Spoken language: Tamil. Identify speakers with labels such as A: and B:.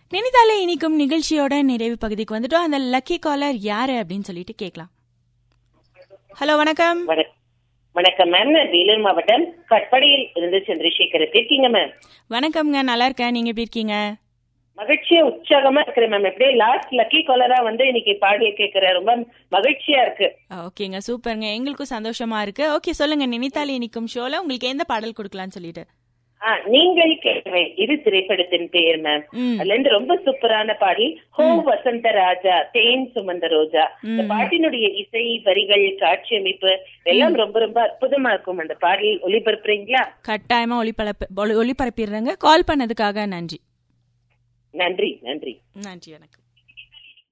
A: நினைத்தாலே இனிக்கும் நிகழ்ச்சியோட நிறைவு பகுதிக்கு வந்துட்டோம் அந்த லக்கி காலர் யாரு அப்படின்னு சொல்லிட்டு கேட்கலாம் ஹலோ வணக்கம்
B: வண- வணக்கம் மேம் நான் வேலூர் மாவட்டம் கட்படியில் இருந்து சந்திரசேகர் எப்படி இருக்கீங்க மேம்
A: வணக்கம்ங்க நல்லா இருக்கேன் நீங்க எப்படி இருக்கீங்க
B: மகிழ்ச்சியா உற்சாகமா இருக்கிறேன் மேம் எப்படியே லாஸ்ட் லக்கி காலரா வந்து இன்னைக்கு பாடிய கேட்கிறேன் ரொம்ப மகிழ்ச்சியா இருக்கு
A: ஓகேங்க சூப்பருங்க எங்களுக்கும் சந்தோஷமா இருக்கு ஓகே சொல்லுங்க நினைத்தாலே இனிக்கும் ஷோல உங்களுக்கு எந்த பாடல் கொடுக்கலாம்னு சொல்லிட்டு
B: ஆ, நீங்கள் கேள்வி இது திரைப்படத்தின் பெயர் மேம்
A: ம்.
B: அதுல இருந்து ரொம்ப சூப்பரான பாடல் ஹோ வசந்த ராஜா தேன் சுமந்த ரோஜா இந்த
A: ம்.
B: பாட்டினுடைய இசை வரிகள் காட்சி அமைப்பு எல்லாம் ரொம்ப ரொம்ப அற்புதமா இருக்கும் அந்த பாடல் ஒளிபரப்புறீங்களா
A: கட்டாயமா ஒளிபரப்பு ஒளி- ஒளிபரப்பிடுறேங்க கால் பண்ணதுக்காக நன்றி
B: நன்றி நன்றி
A: நன்றி வணக்கம்